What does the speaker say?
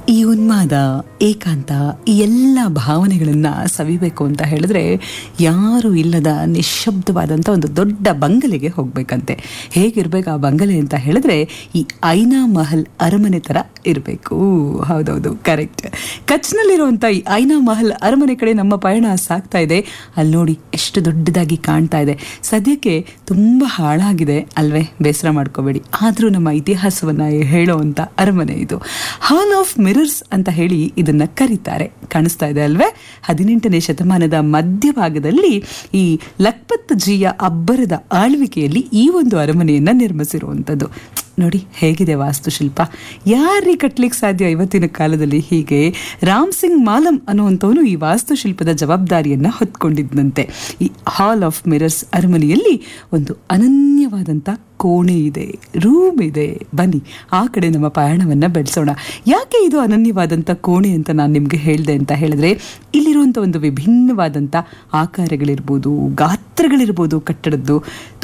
ಈ ಉನ್ಮಾದ ಏಕಾಂತ ಈ ಎಲ್ಲ ಭಾವನೆಗಳನ್ನ ಸವಿಬೇಕು ಅಂತ ಹೇಳಿದ್ರೆ ಯಾರು ಇಲ್ಲದ ನಿಶಬ್ದವಾದಂಥ ಒಂದು ದೊಡ್ಡ ಬಂಗಲೆಗೆ ಹೋಗ್ಬೇಕಂತೆ ಹೇಗಿರ್ಬೇಕು ಆ ಬಂಗಲೆ ಅಂತ ಹೇಳಿದ್ರೆ ಈ ಐನಾ ಮಹಲ್ ಅರಮನೆ ತರ ಇರಬೇಕು ಹೌದೌದು ಕರೆಕ್ಟ್ ಕಚ್ನಲ್ಲಿರುವಂಥ ಈ ಐನಾ ಮಹಲ್ ಅರಮನೆ ಕಡೆ ನಮ್ಮ ಪಯಣ ಸಾಗ್ತಾ ಇದೆ ಅಲ್ಲಿ ನೋಡಿ ಎಷ್ಟು ದೊಡ್ಡದಾಗಿ ಕಾಣ್ತಾ ಇದೆ ಸದ್ಯಕ್ಕೆ ತುಂಬ ಹಾಳಾಗಿದೆ ಅಲ್ವೇ ಬೇಸರ ಮಾಡ್ಕೋಬೇಡಿ ಆದರೂ ನಮ್ಮ ಇತಿಹಾಸವನ್ನ ಹೇಳೋವಂಥ ಅರಮನೆ ಇದು ಹಾಲ್ ಆಫ್ ಮಿರರ್ಸ್ ಅಂತ ಹೇಳಿ ಇದನ್ನ ಕರೀತಾರೆ ಕಾಣಿಸ್ತಾ ಇದೆ ಅಲ್ವೇ ಹದಿನೆಂಟನೇ ಶತಮಾನದ ಮಧ್ಯಭಾಗದಲ್ಲಿ ಈ ಲಕ್ಪತ್ ಜಿಯ ಅಬ್ಬರದ ಆಳ್ವಿಕೆಯಲ್ಲಿ ಈ ಒಂದು ಅರಮನೆಯನ್ನ ನಿರ್ಮಿಸಿರುವಂಥದ್ದು ನೋಡಿ ಹೇಗಿದೆ ವಾಸ್ತುಶಿಲ್ಪ ಯಾರೀ ಕಟ್ಲಿಕ್ಕೆ ಸಾಧ್ಯ ಇವತ್ತಿನ ಕಾಲದಲ್ಲಿ ಹೀಗೆ ರಾಮ್ ಸಿಂಗ್ ಮಾಲಂ ಅನ್ನುವಂಥವನು ಈ ವಾಸ್ತುಶಿಲ್ಪದ ಜವಾಬ್ದಾರಿಯನ್ನ ಹೊತ್ಕೊಂಡಿದ್ದಂತೆ ಈ ಹಾಲ್ ಆಫ್ ಮಿರರ್ಸ್ ಅರಮನೆಯಲ್ಲಿ ಒಂದು ಅನನ್ಯವಾದಂಥ ಕೋಣೆ ಇದೆ ರೂಮ್ ಇದೆ ಬನ್ನಿ ಆ ಕಡೆ ನಮ್ಮ ಪಯಣವನ್ನ ಬೆಳೆಸೋಣ ಯಾಕೆ ಇದು ಅನನ್ಯವಾದಂಥ ಕೋಣೆ ಅಂತ ನಾನು ನಿಮಗೆ ಹೇಳಿದೆ ಅಂತ ಹೇಳಿದ್ರೆ ಇಲ್ಲಿರುವಂಥ ಒಂದು ವಿಭಿನ್ನವಾದಂಥ ಆಕಾರಗಳಿರ್ಬೋದು ಗಾತ್ರಗಳಿರ್ಬೋದು ಕಟ್ಟಡದ್ದು